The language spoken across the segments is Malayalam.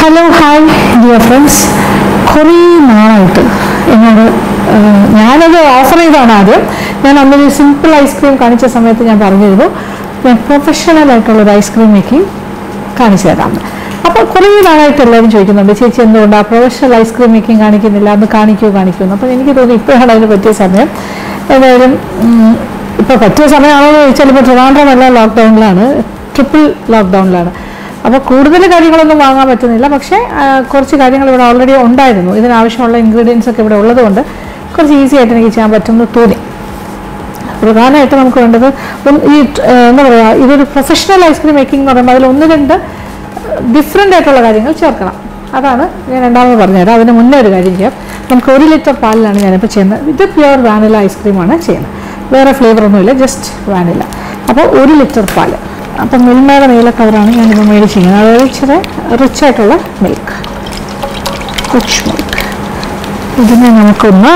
ഹലോ ഹായ് ഡിയർ ഫ്രണ്ട്സ് കുറേ നാളായിട്ട് എന്നോട് ആ, ഞാനത് ഓഫർ ചെയ്താണ് ആദ്യം ഞാൻ അന്നൊരു സിമ്പിൾ ഐസ്ക്രീം കാണിച്ച സമയത്ത് ഞാൻ പറഞ്ഞിരുന്നു ഞാൻ പ്രൊഫഷണൽ ആയിട്ടുള്ള ഒരു ഐസ്ക്രീം മേക്കിംഗ് കാണിച്ചു തരാം അപ്പോൾ കുറേ നാളായിട്ട് എല്ലാവരും ചോദിക്കുന്നുണ്ട് ചേച്ചി എന്തുകൊണ്ടാണ് പ്രൊഫഷണൽ ഐസ്ക്രീം മേക്കിംഗ് കാണിക്കുന്നില്ല അന്ന് കാണിക്കൂ കാണിക്കൂ എന്ന് അപ്പോൾ എനിക്ക് തോന്നി ഇപ്പോഴാണ് അതിന് പറ്റിയ സമയം ഏതായാലും ഇപ്പോൾ പറ്റിയ സമയമാണോ എന്ന് ചോദിച്ചാൽ ഇപ്പോൾ ട്രിവാൻഡ്രം എല്ലാം ലോക്ക്ഡൗണിലാണ് ട്രിപ്പിൾ ലോക്ക്ഡൗണിലാണ് അപ്പോൾ കൂടുതൽ കാര്യങ്ങളൊന്നും വാങ്ങാൻ പറ്റുന്നില്ല പക്ഷേ ആ, കുറച്ച് കാര്യങ്ങൾ ഇവിടെ ഓൾറെഡി ഉണ്ടായിരുന്നു ഇതിനാവശ്യമുള്ള ഇൻഗ്രീഡിയൻസ് ഒക്കെ ഇവിടെ ഉള്ളതുകൊണ്ട് കുറച്ച് ഈസി ആയിട്ട് എനിക്ക് ചെയ്യാൻ പറ്റുമെന്ന് തോന്നി പ്രധാനമായിട്ട് നമുക്ക് വേണ്ടത് ഒന്ന് ഈ ആ, എന്താ പറയുക ഇതൊരു പ്രൊഫഷണൽ ഐസ്ക്രീം മേക്കിംഗ് എന്ന് പറയുമ്പോൾ അതിൽ ഒന്ന് രണ്ട് ഡിഫറെൻ്റ് ആയിട്ടുള്ള കാര്യങ്ങൾ ചേർക്കണം അതാണ് ഞാൻ രണ്ടാമത് പറഞ്ഞുതരാം അതിന് മുന്നേ ഒരു കാര്യം ചെയ്യാം നമുക്ക് ഒരു ലിറ്റർ പാലിലാണ് ഞാനിപ്പോൾ ചെയ്യുന്നത് ഇത് പ്യുവർ വാനില ഐസ്ക്രീമാണ് ചെയ്യുന്നത് വേറെ ഫ്ലേവർ ഒന്നുമില്ല ജസ്റ്റ് വാനില അപ്പോൾ ഒരു ലിറ്റർ പാല് അപ്പം മിൽമയുടെ നീല കവറാണ് ഞാനിപ്പോൾ മേടിച്ചിരിക്കുന്നത് അതായത് ഇച്ചിരി റിച്ച് ആയിട്ടുള്ള മിൽക്ക് റിച്ച് മിൽക്ക് ഇതിനെ നമുക്കൊന്ന്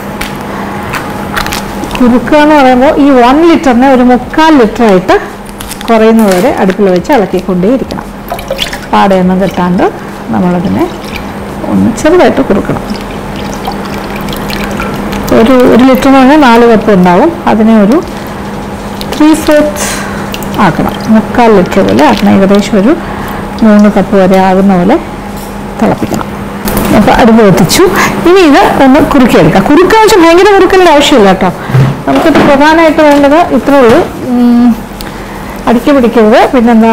കുറുക്കുക എന്ന് പറയുമ്പോൾ ഈ വൺ ലിറ്ററിനെ ഒരു മുക്കാൽ ലിറ്റർ ആയിട്ട് കുറയുന്നത് വരെ അടുപ്പിൽ വെച്ച് ഇളക്കിക്കൊണ്ടേയിരിക്കണം പാടയൊന്നും കെട്ടാണ്ട് നമ്മളതിനെ ഒന്ന് ചെറുതായിട്ട് കുറുക്കണം ഒരു ഒരു ലിറ്റർ എന്ന് പറഞ്ഞാൽ നാല് കപ്പ് ഉണ്ടാവും അതിനെ ഒരു ത്രീ ഫോർത്ത് ആക്കണം മുക്കാൽ ലിറ്റർ പോലെ ആക്കണം ഏകദേശം ഒരു മൂന്ന് കപ്പ് വരെ ആകുന്ന പോലെ തിളപ്പിക്കണം അപ്പോൾ അടുപ്പ് എത്തിച്ചു ഇനി ഇത് ഒന്ന് കുറുക്കിയെടുക്കാം കുറുക്കുക വെച്ചാൽ ഭയങ്കര കുറുക്കലിൻ്റെ ആവശ്യമില്ല കേട്ടോ നമുക്കിത് പ്രധാനമായിട്ട് വേണ്ടത് ഇത്രേ ഉള്ളൂ ഉം, അടിക്ക് പിടിക്കരുത് പിന്നെന്താ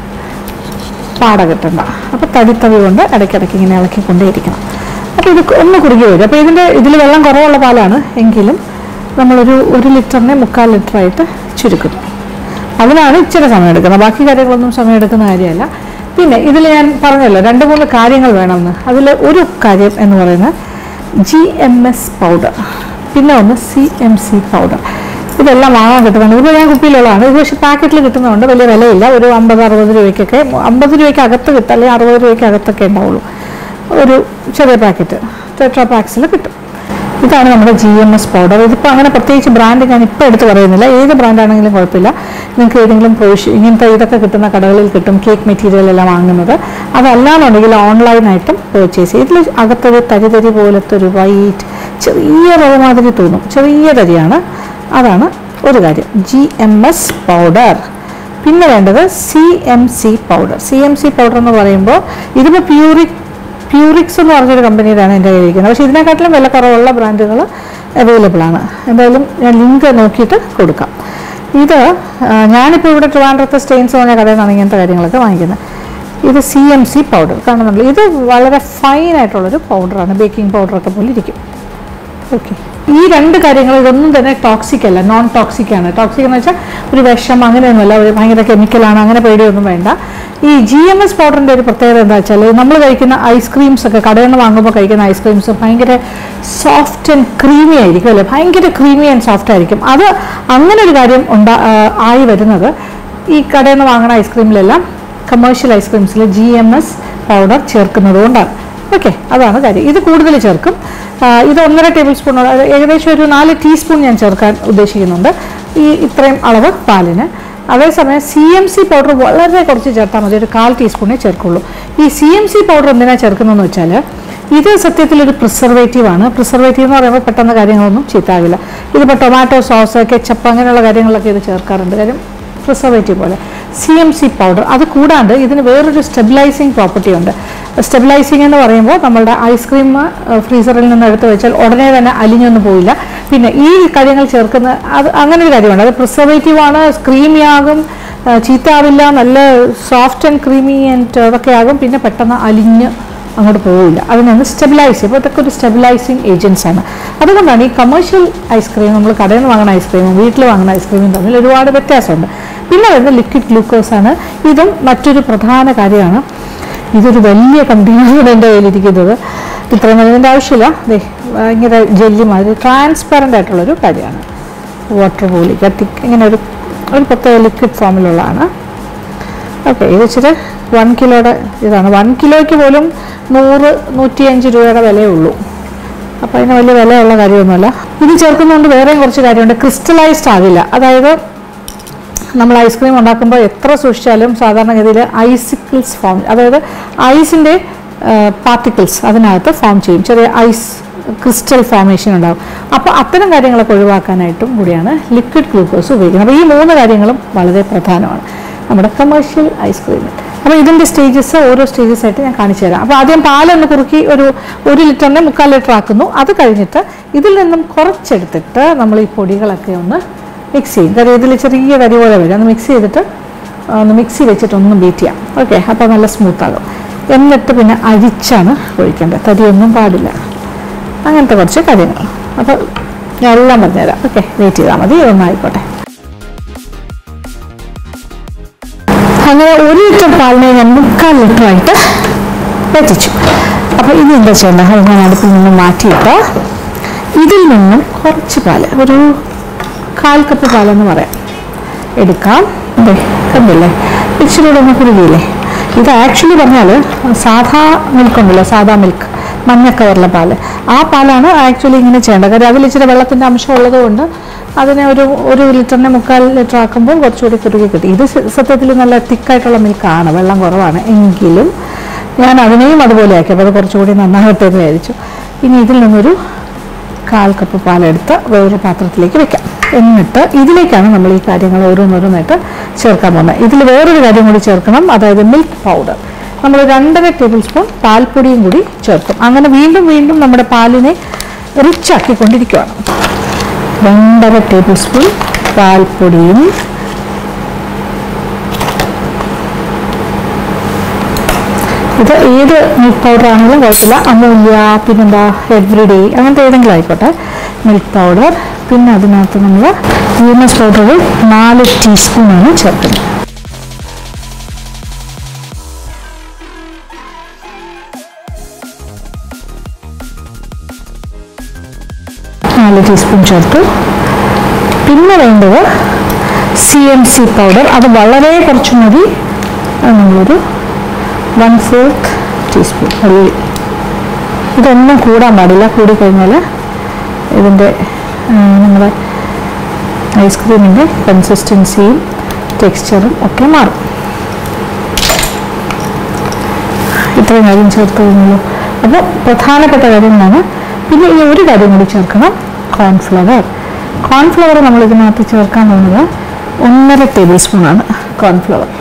പാട കിട്ടണ്ട അപ്പോൾ തടിത്തവി കൊണ്ട് ഇടയ്ക്കിടയ്ക്ക് ഇങ്ങനെ ഇളക്കിക്കൊണ്ടേയിരിക്കണം അപ്പോൾ ഇത് ഒന്ന് കുറുകി വരും അപ്പോൾ ഇതിൻ്റെ ഇതിൽ വെള്ളം കുറവുള്ള പാലാണ് എങ്കിലും നമ്മളൊരു ഒരു ലിറ്ററിനെ മുക്കാൽ ലിറ്ററായിട്ട് ചുരുക്കുന്നു അതിനാണ് ഇച്ചിരി സമയം എടുക്കുന്നത് ബാക്കി കാര്യങ്ങളൊന്നും സമയം എടുക്കുന്ന കാര്യമല്ല പിന്നെ ഇതിൽ ഞാൻ പറഞ്ഞല്ലോ രണ്ട് മൂന്ന് കാര്യങ്ങൾ വേണമെന്ന് അതിൽ ഒരു കാര്യം എന്ന് പറയുന്നത് ജി എം എസ് പൗഡർ പിന്നെ ഒന്ന് സി എം സി പൗഡർ ഇതെല്ലാം വാങ്ങാൻ കിട്ടുന്നുണ്ട് ഇപ്പോൾ ഞാൻ കുപ്പിയിലുള്ളതാണ് ഇത് പക്ഷേ പാക്കറ്റിൽ കിട്ടുന്നതുകൊണ്ട് വലിയ വിലയില്ല ഒരു അമ്പത് അറുപത് രൂപയ്ക്കൊക്കെ അമ്പത് രൂപയ്ക്ക് അകത്ത് കിട്ടും അല്ലെങ്കിൽ അറുപത് രൂപയ്ക്ക് അകത്തൊക്കെ ഉണ്ടാവുള്ളൂ ഒരു ചെറിയ പാക്കറ്റ് ടെട്രാ പാക്സിൽ കിട്ടും ഇതാണ് നമ്മുടെ ജി എം എസ് പൗഡർ ഇതിപ്പോൾ അങ്ങനെ പ്രത്യേകിച്ച് ബ്രാൻഡ് ഞാൻ ഇപ്പോൾ എടുത്ത് പറയുന്നില്ല ഏത് ബ്രാൻഡാണെങ്കിലും കുഴപ്പമില്ല നിങ്ങൾക്ക് ഏതെങ്കിലും പ്രൊവിഷൻ ഇങ്ങനത്തെ ഇതൊക്കെ കിട്ടുന്ന കടകളിൽ കിട്ടും കേക്ക് മെറ്റീരിയൽ എല്ലാം വാങ്ങുന്നത് അതല്ലാന്നുണ്ടെങ്കിൽ ഓൺലൈനായിട്ടും പർച്ചേസ് ചെയ്യും ഇതിൽ അകത്തൊരു തരി തരി പോലത്തെ ഒരു വൈറ്റ് ചെറിയ റവ മാതിരി തോന്നും ചെറിയ തരിയാണ് അതാണ് ഒരു കാര്യം ജി എം എസ് പൗഡർ പിന്നെ വേണ്ടത് C M C powder C M C powder എന്ന് പറയുമ്പോൾ ഇതിപ്പോൾ പ്യൂറിക് പ്യൂറിക്സ് എന്ന് പറഞ്ഞൊരു കമ്പനിയിലാണ് എൻ്റെ കയ്യിരിക്കുന്നത് പക്ഷേ ഇതിനെക്കാട്ടിലും വില കുറവുള്ള ബ്രാൻഡുകൾ അവൈലബിൾ ആണ് എന്തായാലും ഞാൻ ലിങ്ക് നോക്കിയിട്ട് കൊടുക്കാം ഇത് ആ, ഞാനിപ്പോൾ ഇവിടെ ട്രിവാൻഡ്രത്ത് സ്റ്റെയിൻസ് പറഞ്ഞ കടയിൽ നിന്നാണ് ഇങ്ങനത്തെ കാര്യങ്ങളൊക്കെ വാങ്ങിക്കുന്നത് ഇത് സി എം സി പൗഡർ കാണുന്നുള്ളൂ ഇത് വളരെ ഫൈൻ ആയിട്ടുള്ളൊരു പൗഡറാണ് ബേക്കിംഗ് പൗഡറൊക്കെ പോലെ ഇരിക്കും ഓക്കെ ഈ രണ്ട് കാര്യങ്ങൾ ഇതൊന്നും തന്നെ ടോക്സിക് അല്ല നോൺ ടോക്സിക് ആണ് ടോക്സിക് എന്ന് വെച്ചാൽ ഒരു വിഷം അങ്ങനെയൊന്നുമല്ല ഒരു ഭയങ്കര കെമിക്കലാണ് അങ്ങനെ പേടിയൊന്നും വേണ്ട ഈ ജി എം എസ് പൗഡറിൻ്റെ ഒരു പ്രത്യേകത എന്താ വെച്ചാൽ നമ്മൾ കഴിക്കുന്ന ഐസ്ക്രീംസ് ഒക്കെ കടയിൽ നിന്ന് വാങ്ങുമ്പോൾ കഴിക്കുന്ന ഐസ്ക്രീംസ് ഭയങ്കര സോഫ്റ്റ് ആൻഡ് ക്രീമി ആയിരിക്കും അല്ലേ ഭയങ്കര ക്രീമി ആൻഡ് സോഫ്റ്റ് ആയിരിക്കും അത് അങ്ങനെ ഒരു കാര്യം ഉണ്ടാ ആ, ആയി വരുന്നത് ഈ കടയിൽ നിന്ന് വാങ്ങുന്ന ഐസ്ക്രീമിലെല്ലാം കമേഴ്ഷ്യൽ ഐസ്ക്രീംസിൽ ജി എം എസ് പൗഡർ ചേർക്കുന്നത് കൊണ്ടാണ് ഓക്കെ അതാണ് കാര്യം ഇത് കൂടുതൽ ചേർക്കും ആ, ഇത് ഒന്നര ടേബിൾ സ്പൂൺ ഏകദേശം ഒരു നാല് ടീസ്പൂൺ ഞാൻ ചേർക്കാൻ ഉദ്ദേശിക്കുന്നുണ്ട് ഈ ഇത്രയും അളവ് പാലിന് അതേസമയം സി എം സി പൗഡർ വളരെ കുറച്ച് ചേർത്താൽ മതി ഒരു കാൽ ടീസ്പൂണേ ചേർക്കുള്ളൂ ഈ സി എം സി പൗഡർ എന്തിനാണ് ചേർക്കുന്നതെന്ന് വെച്ചാൽ ഇത് സത്യത്തിൽ ഒരു പ്രിസർവേറ്റീവ് ആണ് പ്രിസർവേറ്റീവ് എന്ന് പറയുമ്പോൾ പെട്ടെന്ന് കാര്യങ്ങളൊന്നും ചീത്താകില്ല ഇതിപ്പോൾ ടൊമാറ്റോ സോസ് കെച്ചപ്പ് അങ്ങനെയുള്ള കാര്യങ്ങളൊക്കെ ഇത് ചേർക്കാറുണ്ട് കാര്യം പ്രിസർവേറ്റീവ് പോലെ സി എം സി പൗഡർ അത് കൂടാണ്ട് ഇതിന് വേറൊരു സ്റ്റെബിലൈസിങ് പ്രോപ്പർട്ടി ഉണ്ട് സ്റ്റെബിലൈസിങ് എന്ന് പറയുമ്പോൾ നമ്മളുടെ ഐസ്ക്രീം ഫ്രീസറിൽ നിന്ന് എടുത്ത് വെച്ചാൽ ഉടനെ തന്നെ അലിഞ്ഞൊന്നും പോയില്ല പിന്നെ ഈ കാര്യങ്ങൾ ചേർക്കുന്ന അത് അങ്ങനെ ഒരു കാര്യമുണ്ട് അത് പ്രിസർവേറ്റീവ് ആണ് ക്രീമി ആകും ആ, ചീത്താവില്ല നല്ല സോഫ്റ്റ് ആൻഡ് ക്രീമി ആൻഡ് അതൊക്കെ ആകും പിന്നെ പെട്ടെന്ന് അലിഞ്ഞ് അങ്ങോട്ട് പോവില്ല അതിനാണ് സ്റ്റെബിലൈസ് ചെയ്യുക അപ്പോൾ ഇതൊക്കെ ഒരു സ്റ്റെബിലൈസിങ് ഏജൻസ് ആണ് അതുകൊണ്ടാണ് ഈ കമേഴ്ഷ്യൽ ഐസ്ക്രീം നമ്മൾ കടയിൽ നിന്ന് വാങ്ങുന്ന ഐസ്ക്രീമും വീട്ടിൽ വാങ്ങുന്ന ഐസ്ക്രീമും തമ്മിൽ ഒരുപാട് വ്യത്യാസമുണ്ട് പിന്നെ വരുന്നത് ലിക്വിഡ് ഗ്ലൂക്കോസ് ആണ് ഇതും മറ്റൊരു പ്രധാന കാര്യമാണ് ഇതൊരു വലിയ കണ്ടെയ്നറാണ് എൻ്റെ കയ്യിലിരിക്കുന്നത് ഇത്രയും ഇതിൻ്റെ ആവശ്യമില്ല ദേ ഭയങ്കര ജെല്ലി മാതിരി ട്രാൻസ്പെറൻ്റ് ആയിട്ടുള്ളൊരു കാര്യമാണ് വാട്ടർ പോലെ തിക്ക് ഇങ്ങനെ ഒരു ഒരു പ്രത്യേക ലിക്വിഡ് ഫോമിലുള്ളതാണ് ഓക്കെ ഇത് ഇച്ചിരി വൺ കിലോയുടെ ഇതാണ് വൺ കിലോയ്ക്ക് പോലും നൂറ് നൂറ്റിയഞ്ച് രൂപയുടെ വിലയേ ഉള്ളൂ അപ്പോൾ അതിന് വലിയ വിലയുള്ള കാര്യമൊന്നുമല്ല ഇത് ചേർക്കുന്നതുകൊണ്ട് വേറെയും കുറച്ച് കാര്യമുണ്ട് ക്രിസ്റ്റലൈസ്ഡ് ആകില്ല അതായത് നമ്മൾ ഐസ്ക്രീം ഉണ്ടാക്കുമ്പോൾ എത്ര സൂക്ഷിച്ചാലും സാധാരണഗതിയിൽ ഐസിക്കിൾസ് ഫോം അതായത് ഐസിൻ്റെ പാർട്ടിക്കിൾസ് അതിനകത്ത് ഫോം ചെയ്യും ചെറിയ ഐസ് ക്രിസ്റ്റൽ ഫോർമേഷൻ ഉണ്ടാവും അപ്പോൾ അത്തരം കാര്യങ്ങളൊക്കെ ഒഴിവാക്കാനായിട്ടും കൂടിയാണ് ലിക്വിഡ് ഗ്ലൂക്കോസ് ഉപയോഗിക്കുന്നത് അപ്പോൾ ഈ മൂന്ന് കാര്യങ്ങളും വളരെ പ്രധാനമാണ് നമ്മുടെ കമേഴ്ഷ്യൽ ഐസ്ക്രീമിൽ അപ്പോൾ ഇതിൻ്റെ സ്റ്റേജസ് ഓരോ സ്റ്റേജസ് ആയിട്ട് ഞാൻ കാണിച്ചു തരാം അപ്പോൾ ആദ്യം പാലൊന്ന് കുറുക്കി ഒരു ഒരു ലിറ്ററിനെ മുക്കാൽ ലിറ്റർ ആക്കുന്നു അത് കഴിഞ്ഞിട്ട് ഇതിൽ നിന്നും കുറച്ചെടുത്തിട്ട് നമ്മൾ ഈ പൊടികളൊക്കെ ഒന്ന് മിക്സ് ചെയ്യും കാര്യം ഇതിൽ ചെറിയ കരി പോലെ വരും ഒന്ന് മിക്സ് ചെയ്തിട്ട് ഒന്ന് മിക്സി വെച്ചിട്ട് ഒന്ന് ബീറ്റ് ചെയ്യാം ഓക്കെ അപ്പോൾ നല്ല സ്മൂത്ത് ആകും എന്നിട്ട് പിന്നെ അരിച്ചാണ് ഒഴിക്കേണ്ടത് തരിയൊന്നും പാടില്ല അങ്ങനത്തെ കുറച്ച് കാര്യങ്ങൾ അപ്പോൾ ഞാൻ എല്ലാം പറഞ്ഞുതരാം ഓക്കെ വെയിറ്റ് ചെയ്താൽ മതി ഒന്നായിക്കോട്ടെ അങ്ങനെ ഒരു ലിറ്റർ പാലിനെ ഞാൻ മുക്കാൽ ലിറ്റർ ആയിട്ട് എത്തിച്ചു അപ്പോൾ ഇനി എന്താ ചെയ്യേണ്ടത് അത് ഞാൻ അടുപ്പിൽ നിന്ന് മാറ്റിയിട്ട് ഇതിൽ നിന്നും കുറച്ച് പാല് ഒരു കാൽ കപ്പ് പാലെന്ന് പറയാം എടുക്കാം അതെ കണ്ടില്ലേ ഇച്ചിരിയുടെ ഒന്ന് കുറുകിയില്ലേ ഇത് ആക്ച്വലി പറഞ്ഞാൽ സാധാ മിൽക്ക് ഉണ്ടല്ലോ സാധാ മിൽക്ക് മഞ്ഞ കവറിലെ പാല് ആ പാലാണ് ആക്ച്വലി ഇങ്ങനെ ചെയ്യേണ്ടത് കാര്യം അതിൽ ഇച്ചിരി വെള്ളത്തിൻ്റെ അംശം ഉള്ളത് കൊണ്ട് അതിനെ ഒരു ഒരു ലിറ്ററിനെ മുക്കാൽ ലിറ്റർ ആക്കുമ്പോൾ കുറച്ചുകൂടി കുറുകി കിട്ടും ഇത് സ- സത്യത്തിൽ നല്ല തിക്കായിട്ടുള്ള മിൽക്കാണ് വെള്ളം കുറവാണ് എങ്കിലും ഞാൻ അതിനെയും അതുപോലെ ആക്കി അപ്പോൾ അത് കുറച്ചുകൂടി നന്നാകട്ടെ എന്ന് വിചാരിച്ചു ഇനി ഇതിൽ നിന്നൊരു കാൽ കപ്പ് പാലെടുത്ത് വേറൊരു പാത്രത്തിലേക്ക് വെക്കാം എന്നിട്ട് ഇതിലേക്കാണ് നമ്മൾ ഈ കാര്യങ്ങൾ ഓരോന്നോരോന്നായിട്ട് ചേർക്കാൻ പോകുന്നത് ഇതിൽ വേറൊരു കാര്യം കൂടി ചേർക്കണം അതായത് മിൽക്ക് പൗഡർ നമ്മൾ രണ്ടര ടേബിൾ സ്പൂൺ പാൽപ്പൊടിയും കൂടി ചേർക്കും അങ്ങനെ വീണ്ടും വീണ്ടും നമ്മുടെ പാലിനെ റിച്ച് ആക്കിക്കൊണ്ടിരിക്കുകയാണ് രണ്ടര ടേബിൾ സ്പൂൺ പാൽപ്പൊടിയും ഇത് ഏത് മിൽക്ക് പൗഡർ ആണെങ്കിലും കുഴപ്പമില്ല അമൂല്യ പിന്നെന്താ എവ്രിഡേ അങ്ങനത്തെ ഏതെങ്കിലും ആയിക്കോട്ടെ മിൽക്ക് പൗഡർ പിന്നെ അതിനകത്ത് നമ്മൾ യൂമസ് പൗഡർ ഒരു നാല് ടീസ്പൂണാണ് ചേർക്കുന്നത് നാല് ടീസ്പൂൺ ചേർത്തു പിന്നെ വേണ്ടത് സി എം സി പൗഡർ അത് വളരെ കുറച്ച് മതി അത് നമ്മളൊരു വൺ ഫോർത്ത് ടീസ്പൂൺ ഉള്ളി ഇതൊന്നും കൂടാൻ പാടില്ല കൂടിക്കഴിഞ്ഞാൽ ഇതിൻ്റെ നമ്മുടെ ഐസ്ക്രീമിൻ്റെ കൺസിസ്റ്റൻസിയും ടെക്സ്ചറും ഒക്കെ മാറും ഇത്രയും കാര്യം ചേർത്ത് കഴിഞ്ഞല്ലോ അപ്പോൾ പ്രധാനപ്പെട്ട കാര്യങ്ങളാണ് പിന്നെ ഈ ഒരു കാര്യം കൂടി ചേർക്കണം കോൺഫ്ലവർ കോൺഫ്ലവർ നമ്മൾ ഇതിനകത്ത് ചേർക്കാൻ പോകുന്നത് ഒന്നര ടേബിൾ സ്പൂണാണ് കോൺഫ്ലവർ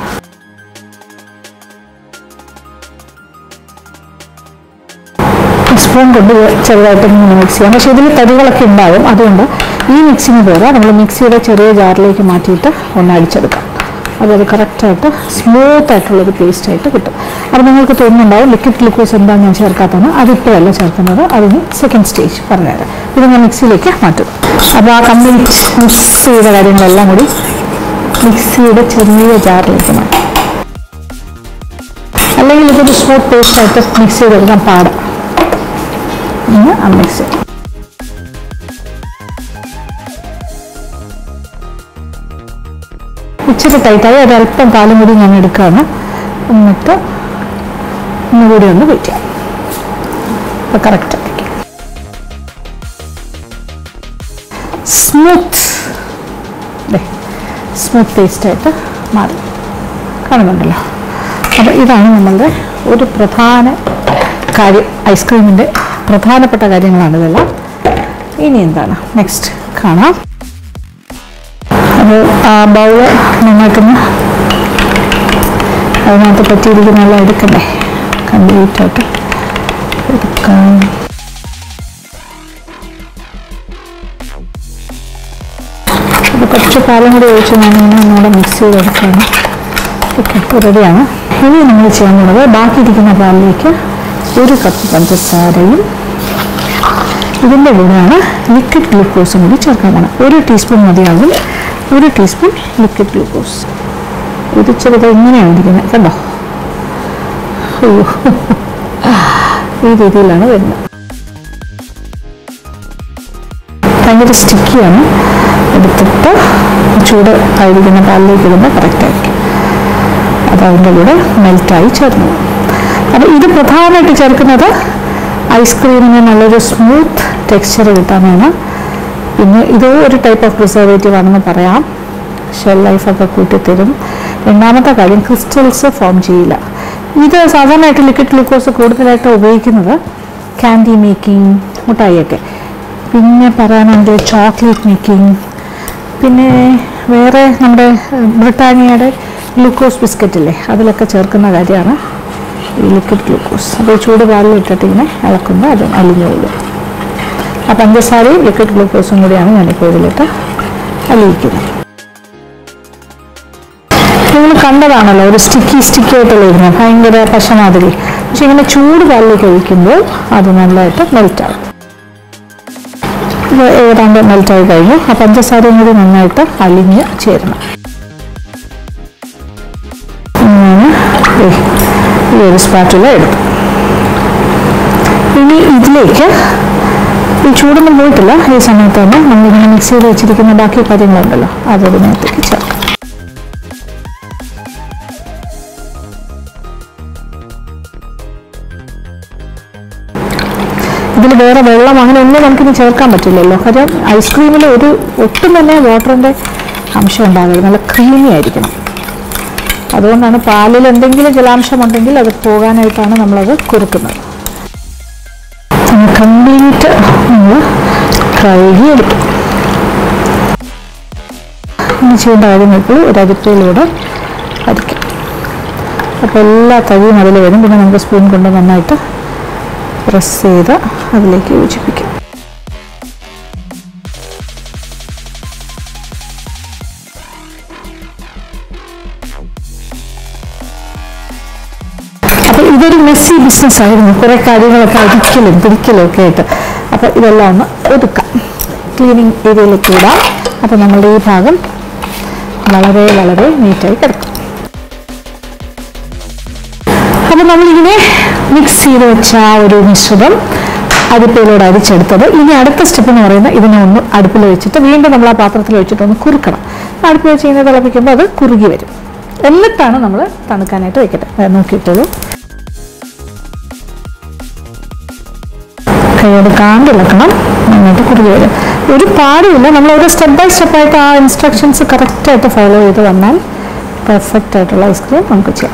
സ്പൂൺ കൊണ്ട് ചെറുതായിട്ട് ഇങ്ങനെ മിക്സ് ചെയ്യാം പക്ഷേ ഇതിൽ തരികളൊക്കെ ഉണ്ടാവും അതുകൊണ്ട് ഈ മിക്സിന് പോലെ നമ്മൾ മിക്സിയുടെ ചെറിയ ജാറിലേക്ക് മാറ്റിയിട്ട് ഒന്ന് അടിച്ചെടുക്കാം അതത് കറക്റ്റായിട്ട് സ്മൂത്ത് ആയിട്ടുള്ളൊരു പേസ്റ്റ് ആയിട്ട് കിട്ടും അപ്പോൾ നിങ്ങൾക്ക് തോന്നുന്നുണ്ടാവും ലിക്വിഡ് ഗ്ലൂക്കോസ് എന്താ ഞാൻ ചേർക്കാത്തതെന്ന് അതിപ്പോഴല്ല ചേർക്കുന്നത് അതിന് സെക്കൻഡ് സ്റ്റേജ് പറഞ്ഞുതരാം ഇത് ഞാൻ മിക്സിയിലേക്ക് മാറ്റും അപ്പോൾ ആ കംപ്ലീറ്റ് മിക്സ് ചെയ്ത കാര്യങ്ങളെല്ലാം കൂടി മിക്സിയുടെ ചെറിയ ജാറിലേക്ക് മാറ്റും അല്ലെങ്കിൽ ഇതൊരു സ്മൂത്ത് പേസ്റ്റ് ആയിട്ട് മിക്സ് ചെയ്തെടുക്കാൻ പാടാം ഇന്ന് ആ മിക്സ് ചെയ്യാം ഇച്ചിരി ടൈറ്റായി ഒരല്പം കാലും കൂടി ഞാൻ എടുക്കുകയാണ് എന്നിട്ട് ഒന്നുകൂടി ഒന്ന് വെയിറ്റ് ചെയ്യാം അപ്പോൾ കറക്റ്റ് സ്മൂത്ത് സ്മൂത്ത് പേസ്റ്റായിട്ട് മാറി കാണുന്നുണ്ടല്ലോ അപ്പോൾ ഇതാണ് നമ്മളുടെ ഒരു പ്രധാന കാര്യം ഐസ്ക്രീമിൻ്റെ പ്രധാനപ്പെട്ട കാര്യങ്ങളാണ് ഇതെല്ലാം ഇനി എന്താണ് നെക്സ്റ്റ് കാണാം അപ്പോൾ ആ ബൗള് നന്നായിട്ടൊന്ന് അതിനകത്ത് പറ്റിയിരിക്കുന്നെല്ലാം എടുക്കണ്ടേ കംപ്ലീറ്റ് ആയിട്ട് എടുക്കാം ഇത് കുറച്ച് പാലും കൂടി ഒഴിച്ച് ഞാനിങ്ങനെ ഒന്നുകൂടെ മിക്സ് ചെയ്തെടുക്കുകയാണ് ഓക്കെ ഇപ്പോൾ റെഡിയാണ് ഇനി നമ്മൾ ചെയ്യാൻ പോകുന്നത് ബാക്കിയിരിക്കുന്ന പാലിലേക്ക് ഒരു കപ്പ് പഞ്ചസാരയും ഇതിൻ്റെ കൂടെയാണ് ലിക്വിഡ് ഗ്ലൂക്കോസും കൂടി ചേർക്കാൻ പോകണം ഒരു ടീസ്പൂൺ മതിയാകും ഒരു ടീസ്പൂൺ ലിക്വിഡ് ഗ്ലൂക്കോസ് ഇത് ചെറുത് ഇങ്ങനെയാണ് ഇരിക്കുന്നത് കണ്ടോ അയ്യോ ഈ രീതിയിലാണ് വരുന്നത് ഭയങ്കര സ്റ്റിക്കിയാണ് എടുത്തിട്ട് ചൂട് ആയിരിക്കുന്ന പാലിലേക്ക് ഇടുമ്പോൾ കറക്റ്റ് ആയിരിക്കും അത് അതിൻ്റെ കൂടെ മെൽറ്റായി ചേർന്നു അപ്പോൾ ഇത് പ്രധാനമായിട്ട് ചേർക്കുന്നത് ഐസ്ക്രീമിന് നല്ലൊരു സ്മൂത്ത് ടെക്സ്ചർ കിട്ടാനാണ് പിന്നെ ഇത് ഒരു ടൈപ്പ് ഓഫ് പ്രിസർവേറ്റീവ് ആണെന്ന് പറയാം ഷെൽ ലൈഫൊക്കെ കൂട്ടിത്തരും രണ്ടാമത്തെ കാര്യം ക്രിസ്റ്റൽസ് ഫോം ചെയ്യില്ല ഇത് സാധാരണയായിട്ട് ലിക്വിഡ് ഗ്ലൂക്കോസ് കൂടുതലായിട്ട് ഉപയോഗിക്കുന്നത് ക്യാൻഡി മേക്കിംഗ് മുട്ടായിയൊക്കെ പിന്നെ പറയാനുണ്ട് ചോക്ലേറ്റ് മേക്കിംഗ് പിന്നെ വേറെ നമ്മുടെ ഏഹ്, ബ്രിട്ടാനിയയുടെ ഗ്ലൂക്കോസ് ബിസ്ക്കറ്റ് ഇല്ലേ അതിലൊക്കെ ചേർക്കുന്ന കാര്യമാണ് ഈ ലിക്വിഡ് ഗ്ലൂക്കോസ് അപ്പോൾ ഈ ചൂട് പാലിൽ ഇട്ടിട്ട് ഇങ്ങനെ ഇളക്കുമ്പോൾ അത് അലിഞ്ഞു പോകും ആ പഞ്ചസാരയും ലിക്വിഡ് ഗ്ലൂക്കോസും കൂടിയാണ് ഞാനിപ്പോൾ ഇതിലിട്ട് അലിയിക്കുന്നത് നിങ്ങൾ കണ്ടതാണല്ലോ ഒരു സ്റ്റിക്കി സ്റ്റിക്കി ആയിട്ടുള്ള ഇരുന്ന് ഭയങ്കര പശമാതിരി പക്ഷെ ഇങ്ങനെ ചൂട് പാലിലേക്ക് ഒഴിക്കുമ്പോൾ അത് നല്ലതായിട്ട് മെൽറ്റാവും ഇത് ഏതാണ്ട് മെൽറ്റായി കഴിഞ്ഞു ആ പഞ്ചസാരയും കൂടി നന്നായിട്ട് അലിഞ്ഞ് ചേരണം അങ്ങനെ ദേ ഈ ഒരു സ്പാറ്റുല എടുത്തു ഇനി ഇതിലേക്ക് ഈ ചൂടൊന്നും പോയിട്ടില്ല ഈ സമയത്ത് തന്നെ നമ്മളിങ്ങനെ മിക്സ് ചെയ്ത് വെച്ചിരിക്കുന്ന ബാക്കി കാര്യങ്ങളുണ്ടല്ലോ അതിനകത്തേക്ക് ചേർക്കാം ഇതിൽ വേറെ വെള്ളം അങ്ങനെ ഒന്നും നമുക്കിനി ചേർക്കാൻ പറ്റില്ലല്ലോ കാര്യം ഐസ്ക്രീമിൽ ഒരു ഒട്ടും തന്നെ വാട്ടറിൻ്റെ അംശം ഉണ്ടാകരുത് നല്ല ക്രീമി ആയിരിക്കണം അതുകൊണ്ടാണ് പാലിൽ എന്തെങ്കിലും ജലാംശം ഉണ്ടെങ്കിൽ അത് പോകാനായിട്ടാണ് നമ്മളത് കുറുക്കുന്നത് കംപ്ലീറ്റ് നമ്മൾ കഴുകി എടുക്കും ഇനി ചെയ്യേണ്ട കാര്യം ഇപ്പോൾ ഒരു അരിപ്പയിലൂടെ അരിക്കും അപ്പോൾ എല്ലാ തവിയും അതിൽ വരും പിന്നെ നമുക്ക് സ്പൂൺ കൊണ്ട് നന്നായിട്ട് പ്രസ് ചെയ്ത് അതിലേക്ക് യോജിപ്പിക്കും അപ്പോൾ ഇതൊരു മെസ്സി ബിസിനസ് ആയിരുന്നു കുറേ കാര്യങ്ങളൊക്കെ അടിക്കലും പിടിക്കലും ഒക്കെ ആയിട്ട് അപ്പോൾ ഇതെല്ലാം ഒന്ന് ഒതുക്കാം ക്ലീനിങ് ഏരിയയിലേക്ക് ഇടാം അപ്പോൾ നമ്മളുടെ ഈ ഭാഗം വളരെ വളരെ നീറ്റായി കിടക്കും അപ്പോൾ നമ്മളിങ്ങനെ മിക്സ് ചെയ്ത് വെച്ച ആ ഒരു മിശ്രിതം അരിപ്പയിലൂടെ അരിച്ചെടുത്തത് ഇനി അടുത്ത സ്റ്റെപ്പ് എന്ന് പറയുന്നത് ഇതിനെ ഒന്ന് അടുപ്പിൽ വെച്ചിട്ട് വീണ്ടും നമ്മൾ ആ പാത്രത്തിൽ വെച്ചിട്ട് ഒന്ന് കുറുക്കണം അടുപ്പിൽ വെച്ച് ഇങ്ങനെ തിളപ്പിക്കുമ്പോൾ അത് കുറുകി വരും എന്നിട്ടാണ് നമ്മൾ തണുക്കാനായിട്ട് വെക്കട്ടെ അത് നോക്കിയിട്ടോളൂ കൈയോട് കാണ്ടിളക്കണം നന്നായിട്ട് കുറുകി വരും ഒരു പാടുമില്ല നമ്മൾ ഒരു സ്റ്റെപ്പ് ബൈ സ്റ്റെപ്പായിട്ട് ആ ഇൻസ്ട്രക്ഷൻസ് കറക്റ്റായിട്ട് ഫോളോ ചെയ്ത് വന്നാൽ പെർഫെക്റ്റ് ആയിട്ടുള്ള ഐസ്ക്രീം നമുക്ക് ചെയ്യാം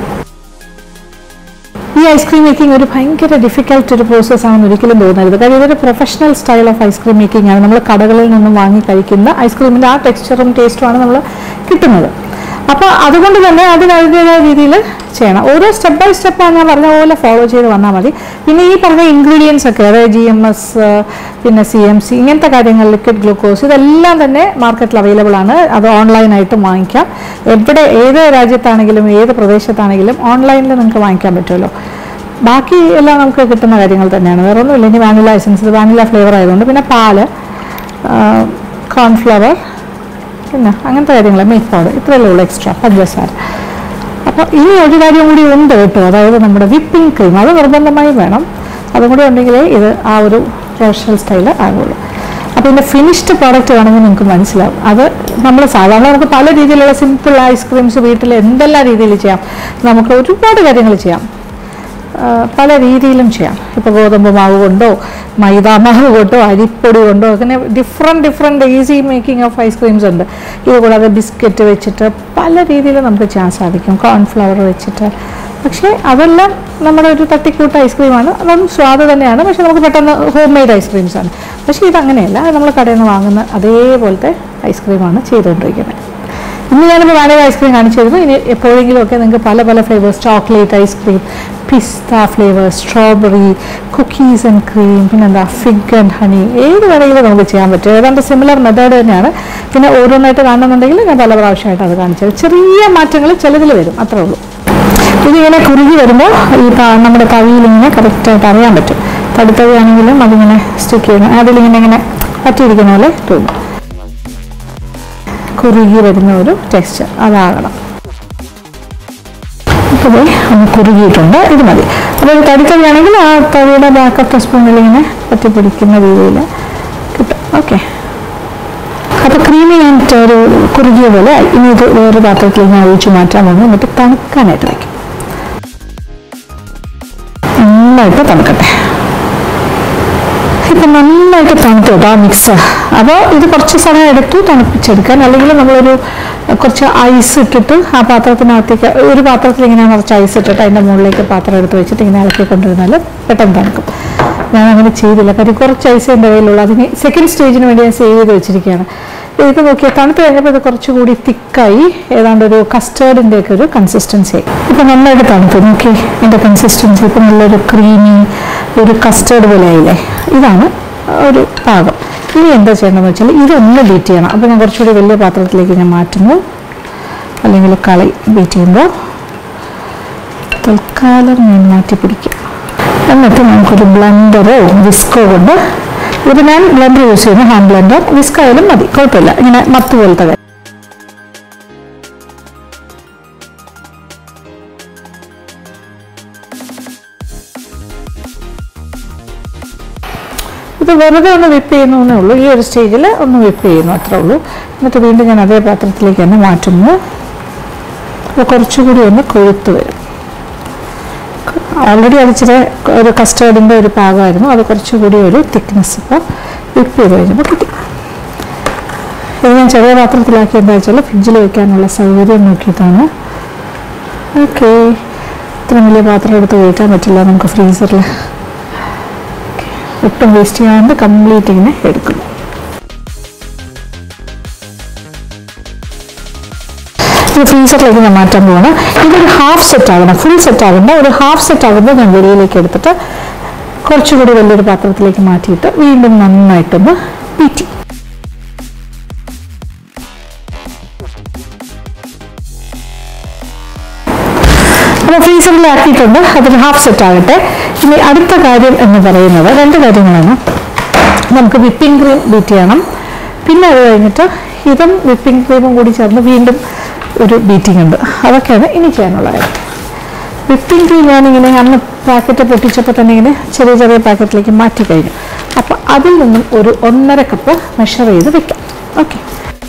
ഈ ഐസ്ക്രീം മേക്കിംഗ് ഒരു ഭയങ്കര ഡിഫിക്കൽട്ട് ഒരു പ്രോസസ് ആണെന്ന് ഒരിക്കലും തോന്നരുത് കാര്യം ഇതൊരു professional style of ice cream making ആണ് നമ്മൾ കടകളിൽ നിന്നും വാങ്ങി കഴിക്കുന്ന ഐസ്ക്രീമിൻ്റെ ആ ടെക്സ്ചറും ടേസ്റ്റുമാണ് നമ്മൾ കിട്ടുന്നത് അപ്പോൾ അതുകൊണ്ട് തന്നെ അതിന് അതിൻ്റെതായ രീതിയിൽ ചെയ്യണം ഓരോ സ്റ്റെപ്പ് ബൈ സ്റ്റെപ്പ് ഞാൻ പറഞ്ഞ പോലെ ഫോളോ ചെയ്ത് വന്നാൽ മതി പിന്നെ ഈ പറഞ്ഞ ഇൻഗ്രീഡിയൻസ് ഒക്കെ അതായത് ജി എം എസ് പിന്നെ സി എം സി ഇങ്ങനത്തെ കാര്യങ്ങൾ ലിക്വിഡ് ഗ്ലൂക്കോസ് ഇതെല്ലാം തന്നെ മാർക്കറ്റിൽ അവൈലബിൾ ആണ് അത് ഓൺലൈനായിട്ടും വാങ്ങിക്കാം എവിടെ ഏത് രാജ്യത്താണെങ്കിലും ഏത് പ്രദേശത്താണെങ്കിലും ഓൺലൈനിൽ നിങ്ങൾക്ക് വാങ്ങിക്കാൻ പറ്റുമല്ലോ ബാക്കി എല്ലാം നമുക്ക് കിട്ടുന്ന കാര്യങ്ങൾ തന്നെയാണ് വേറെ ഒന്നുമില്ല ഇനി വാനില എസൻസ് വാനില ഫ്ലേവർ ആയതുകൊണ്ട് പിന്നെ പാല് കോൺഫ്ലവർ പിന്നെ അങ്ങനത്തെ കാര്യങ്ങൾ മിൽക്ക് പൗഡർ ഇത്രയല്ലേ ഉള്ളൂ എക്സ്ട്രാ പഞ്ചസാര അപ്പോൾ ഇനി ഒരു കാര്യം കൂടി ഉണ്ട് കേട്ടോ അതായത് നമ്മുടെ വിപ്പിംഗ് ക്രീം അത് നിർബന്ധമായും വേണം അതും കൂടി ഉണ്ടെങ്കിലേ ഇത് ആ ഒരു പ്രൊഫഷണൽ സ്റ്റൈൽ ആകുള്ളൂ അപ്പോൾ ഇതിൻ്റെ ഫിനിഷ്ഡ് പ്രോഡക്റ്റ് വേണമെങ്കിൽ നിങ്ങൾക്ക് മനസ്സിലാവും അത് നമ്മൾ സാധാരണ നമുക്ക് പല രീതിയിലുള്ള സിമ്പിൾ ഐസ്ക്രീംസ് വീട്ടിൽ എന്തെല്ലാം രീതിയിൽ ചെയ്യാം നമുക്ക് ഒരുപാട് കാര്യങ്ങൾ ചെയ്യാം ആ, പല രീതിയിലും ചെയ്യാം ഇപ്പോൾ ഗോതമ്പ് മാവ് കൊണ്ടോ മൈദാ മാവ് കൊണ്ടോ അരിപ്പൊടി കൊണ്ടോ അങ്ങനെ different different easy making of ice creams ഉണ്ട് ഇത് കൂടാതെ ബിസ്ക്കറ്റ് വെച്ചിട്ട് പല രീതിയിൽ നമുക്ക് ചെയ്യാൻ സാധിക്കും കോൺഫ്ലവർ വെച്ചിട്ട് പക്ഷേ അതെല്ലാം നമ്മുടെ ഒരു തട്ടിക്കൂട്ട് ഐസ്ക്രീമാണ് അതും സ്വാദ് തന്നെയാണ് പക്ഷേ നമുക്ക് പെട്ടെന്ന് ഹോം മെയ്ഡ് ഐസ്ക്രീംസ് ആണ് പക്ഷേ ഇതങ്ങനെയല്ല അത് നമ്മൾ കടയിൽ നിന്ന് വാങ്ങുന്ന അതേപോലത്തെ ഐസ്ക്രീമാണ് ചെയ്തുകൊണ്ടിരിക്കുന്നത് ഇന്ന് ഞാനിപ്പോൾ വാനില ഐസ്ക്രീം കാണിച്ചിരുന്നു ഇനി എപ്പോഴെങ്കിലും ഒക്കെ നിങ്ങൾക്ക് പല പല ഫ്ലേവേഴ്സ് ചോക്ലേറ്റ് ഐസ്ക്രീം പിസ്ത flavour strawberry cookies and cream പിന്നെന്താ ഫിഗ് ആൻഡ് ഹണി ഏത് വേണമെങ്കിലും നമുക്ക് ചെയ്യാൻ പറ്റും ഏതാണ്ട് സിമിലർ മെത്തേഡ് തന്നെയാണ് പിന്നെ ഓരോന്നായിട്ട് കാണുന്നുണ്ടെങ്കിൽ ഞാൻ പല പ്രാവശ്യമായിട്ട് അത് കാണിച്ചത് ചെറിയ മാറ്റങ്ങൾ ചിലതിൽ വരും അത്രേ ഉള്ളൂ ഇതിങ്ങനെ കുറുകി വരുമ്പോൾ ഈ ത- നമ്മുടെ തവിയിൽ ഇങ്ങനെ കറക്റ്റായിട്ട് അറിയാൻ പറ്റും തടുത്തവയാണെങ്കിലും അതിങ്ങനെ സ്റ്റിക്ക് ചെയ്യണം അതിലിങ്ങനെ ഇങ്ങനെ പറ്റിയിരിക്കുന്ന പോലെ തോന്നും കുറുകി വരുന്ന ഒരു ടെക്സ്ചർ അതാകണം ഇപ്പോൾ ദേ ഒന്ന് കുറുകിയിട്ടുണ്ട് ഇത് മതി അപ്പോൾ ഇത് തടിത്തവിയാണെങ്കിൽ ആ തവിയുടെ ബാക്ക് ഓഫ് സ്പൂണിൽ ഇങ്ങനെ പറ്റിപ്പിടിക്കുന്ന രീതിയിൽ കിട്ടും ഓക്കെ അപ്പോൾ ക്രീമി ആയിട്ട് ഒരു കുറുകിയ പോലെ ആയി. ഇനി ഇത് വേറെ പാത്രത്തിൽ ഞാൻ ഒഴിച്ച് മാറ്റാൻ പോകുന്നു എന്നിട്ട് തണുക്കാനായിട്ട് വയ്ക്കും നന്നായിട്ട് തണുക്കട്ടെ ഇപ്പം നന്നായിട്ട് തണുത്തു കേട്ടോ ആ മിക്സ് അപ്പോൾ ഇത് കുറച്ച് സമയം എടുത്തു തണുപ്പിച്ചെടുക്കാൻ അല്ലെങ്കിൽ നമ്മളൊരു കുറച്ച് ഐസ് ഇട്ടിട്ട് ആ പാത്രത്തിനകത്തേക്ക് ഒരു പാത്രത്തിൽ ഇങ്ങനെ കുറച്ച് ഐസ് ഇട്ടിട്ട് അതിൻ്റെ മുകളിലേക്ക് പാത്രം എടുത്ത് വെച്ചിട്ട് ഇങ്ങനെ ഇളക്കി കൊണ്ടുവന്നാൽ പെട്ടെന്ന് തണുക്കും ഞാൻ അങ്ങനെ ചെയ്തില്ല കാര്യം കുറച്ച് ഐസ് എൻ്റെ കയ്യിലുള്ളൂ അതിന് സെക്കൻഡ് സ്റ്റേജിന് വേണ്ടി ഞാൻ സേവ് ചെയ്ത് വെച്ചിരിക്കുകയാണ് ഇത് നോക്കിയാൽ തണുത്ത് കഴിഞ്ഞപ്പോൾ ഇത് കുറച്ചുകൂടി തിക്കായി ഏതാണ്ട് ഒരു കസ്റ്റേർഡിൻ്റെ ഒക്കെ ഒരു കൺസിസ്റ്റൻസി ഇപ്പം നന്നായിട്ട് തണുത്തു നോക്കി ഇതിൻ്റെ കൺസിസ്റ്റൻസി ഇപ്പം നല്ലൊരു ക്രീമി ഒരു കസ്റ്റേർഡ് പോലെ ആയില്ലേ ഇതാണ് ഒരു പാകം ഇനി എന്താ ചെയ്യേണ്ടതെന്ന് വെച്ചാൽ ഇതൊന്ന് ബീറ്റ് ചെയ്യണം അപ്പോൾ ഞാൻ കുറച്ചുകൂടി വലിയ പാത്രത്തിലേക്ക് ഞാൻ മാറ്റുന്നു അല്ലെങ്കിൽ കളി ബീറ്റ് ചെയ്യുമ്പോൾ തൽക്കാലം ഞാൻ മാറ്റി പിടിക്കും എന്നിട്ട് നമുക്കൊരു ബ്ലെൻഡറോ വിസ്കോ കൊണ്ട് ഇത് ഞാൻ ബ്ലെൻഡർ യൂസ് ചെയ്യുന്നു ഹാൻഡ് ബ്ലെൻഡർ വിസ്ക് ആയാലും മതി കുഴപ്പമില്ല ഇങ്ങനെ മത്ത് പോലത്തെ കാര്യം ഇത് വെറുതെ ഒന്ന് വിപ്പ് ചെയ്യുന്നേ ഉള്ളൂ ഈ ഒരു സ്റ്റേജിൽ ഒന്ന് വിപ്പ് ചെയ്യുന്നു അത്രേ ഉള്ളൂ എന്നിട്ട് വീണ്ടും ഞാൻ അതേ പാത്രത്തിലേക്ക് തന്നെ മാറ്റുന്നു അപ്പോൾ കുറച്ചുകൂടി ഒന്ന് കൊഴുത്ത് വരും ഓൾറെഡി അത് ഇച്ചിരി ഒരു കസ്റ്റേർഡിൻ്റെ ഒരു പാകമായിരുന്നു അത് കുറച്ചുകൂടി ഒരു തിക്നെസ് ഇപ്പോൾ വിപ്പ് ചെയ്ത് കഴിഞ്ഞപ്പോൾ കിട്ടി ഇത് ഞാൻ ചെറിയ പാത്രത്തിലാക്കി എന്താ വെച്ചാൽ ഫ്രിഡ്ജിൽ വെക്കാനുള്ള സൗകര്യം നോക്കിയിട്ടാണ് ഓക്കെ ഇത്ര വലിയ പാത്രം എടുത്ത് കഴിക്കാൻ പറ്റില്ല നമുക്ക് ഫ്രീസറിൽ ഒട്ടും വേസ്റ്റ് ചെയ്യാണ്ട് കംപ്ലീറ്റ് ഇങ്ങനെ എടുക്കുന്നു ഇത് ഫ്രീസറിലേക്ക് ഞാൻ മാറ്റാൻ പോകണം ഇതൊരു ഹാഫ് സെറ്റ് ആകണം ഫുൾ സെറ്റ് ആകുമ്പോൾ ഒരു ഹാഫ് സെറ്റ് ആകുമ്പോൾ ഞാൻ വെളിയിലേക്ക് എടുത്തിട്ട് കുറച്ചുകൂടി വലിയൊരു പാത്രത്തിലേക്ക് മാറ്റിയിട്ട് വീണ്ടും നന്നായിട്ടൊന്ന് പീറ്റി അപ്പോൾ ഫ്രീസറിലാക്കിയിട്ടുണ്ട് അതൊരു ഹാഫ് സെറ്റ് ആകട്ടെ ഇനി അടുത്ത കാര്യം എന്ന് പറയുന്നത് രണ്ട് കാര്യങ്ങളാണ് നമുക്ക് വിപ്പിംഗ് ക്രീം ബീറ്റ് ചെയ്യണം പിന്നെ അത് കഴിഞ്ഞിട്ട് ഇതും വിപ്പിംഗ് ക്രീമും കൂടി ചേർന്ന് വീണ്ടും ഒരു ബീറ്റിംഗ് ഉണ്ട് അതൊക്കെയാണ് ഇനി ചെയ്യാനുള്ള കാര്യം വിപ്പിംഗ് ക്രീം ഞാനിങ്ങനെ അന്ന് പാക്കറ്റ് പൊട്ടിച്ചപ്പോൾ തന്നെ ഇങ്ങനെ ചെറിയ ചെറിയ പാക്കറ്റിലേക്ക് മാറ്റി കഴിഞ്ഞു അപ്പോൾ അതിൽ നിന്നും ഒരു ഒന്നര കപ്പ് മെഷർ ചെയ്ത് വെക്കാം ഓക്കെ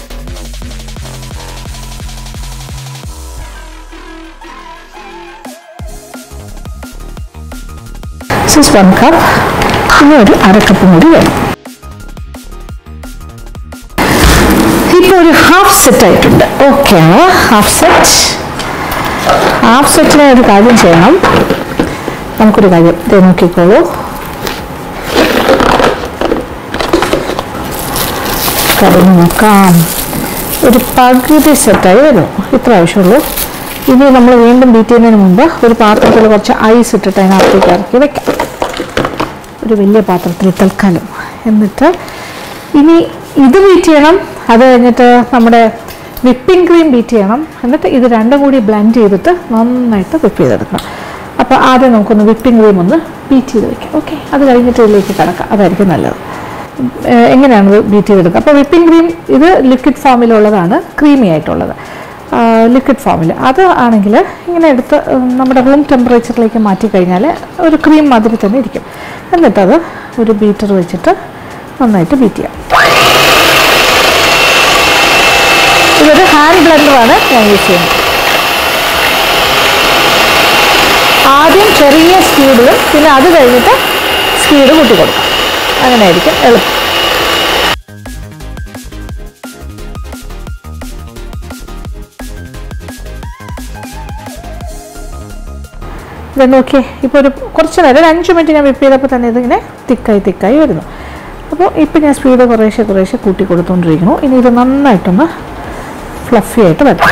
സിക്സ് വൺ കപ്പ് ഇനി ഒരു അര കപ്പും കൂടി വേണം ഇപ്പോൾ ഒരു ഹാഫ് സെറ്റ് ആയിട്ടുണ്ട് ഓക്കെ ഹാഫ് സെറ്റ് ഹാഫ് സെറ്റിന് ഒരു കാര്യം ചെയ്യണം നമുക്കൊരു കാര്യം ഇത് നോക്കിക്കോളൂ കടന്ന് നോക്കാം ഒരു പകുതി സെറ്റായി വരും ഇത്ര ആവശ്യമുള്ളൂ ഇനി നമ്മൾ വീണ്ടും ബീറ്റ് ചെയ്യുന്നതിന് മുമ്പ് ഒരു പാത്രത്തിൽ കുറച്ച് ഐസ് ഇട്ടിട്ട് അതിനകത്തേക്ക് ഇറക്കി വെക്കാം ഒരു വലിയ പാത്രത്തിൽ തൽക്കാലം എന്നിട്ട് ഇനി ഇത് ബീറ്റ് ചെയ്യണം അത് കഴിഞ്ഞിട്ട് നമ്മുടെ വിപ്പിംഗ് ക്രീം ബീറ്റ് ചെയ്യണം എന്നിട്ട് ഇത് രണ്ടും കൂടി ബ്ലെൻഡ് ചെയ്തിട്ട് നന്നായിട്ട് വിപ്പ് ചെയ്തെടുക്കണം അപ്പോൾ ആദ്യം നമുക്കൊന്ന് വിപ്പിംഗ് ക്രീം ഒന്ന് ബീറ്റ് ചെയ്ത് വെക്കാം ഓക്കെ അത് കഴിഞ്ഞിട്ട് ഇതിലേക്ക് കിടക്കാം അതായിരിക്കും നല്ലത് ഏഹ് എങ്ങനെയാണ് ഇത് ബീറ്റ് ചെയ്തെടുക്കുക അപ്പോൾ വിപ്പിംഗ് ക്രീം ഇത് ലിക്വിഡ് ഫോമിലുള്ളതാണ് ക്രീമി ആയിട്ടുള്ളത് ലിക്വിഡ് ഫോമിൽ അത് ആണെങ്കിൽ ഇങ്ങനെ എടുത്ത് ഉം, നമ്മുടെ റൂം ടെമ്പറേച്ചറിലേക്ക് മാറ്റി കഴിഞ്ഞാൽ ഒരു ക്രീം മാതിരി തന്നെ ഇരിക്കും എന്നിട്ടത് ഒരു ബീറ്റർ വെച്ചിട്ട് നന്നായിട്ട് ബീറ്റ് ചെയ്യാം ഇതൊരു ഹാൻഡ് ബ്ലെൻഡറാണ് ഞാൻ യൂസ് ചെയ്യുന്നത് ആദ്യം ചെറിയ സ്പീഡിലും പിന്നെ അത് കഴിഞ്ഞിട്ട് സ്പീഡ് കൂട്ടി കൊടുക്കാം അങ്ങനെയായിരിക്കും എളുപ്പം ഇത് നോക്കിയേ ഇപ്പോൾ ഒരു കുറച്ച് നേരം ഒരു അഞ്ച് മിനിറ്റ് ഞാൻ വിപ്പ് ചെയ്തപ്പോൾ തന്നെ ഇതിങ്ങനെ തിക്കായി തിക്കായി വരുന്നു അപ്പോൾ ഇപ്പോൾ ഞാൻ സ്പീഡ് കുറേശ്ശെ കുറേശ്ശെ കൂട്ടി കൊടുത്തുകൊണ്ടിരിക്കുന്നു ഇനി ഇത് നന്നായിട്ടൊന്ന് ഫ്ലഫി ആയിട്ട് വരണം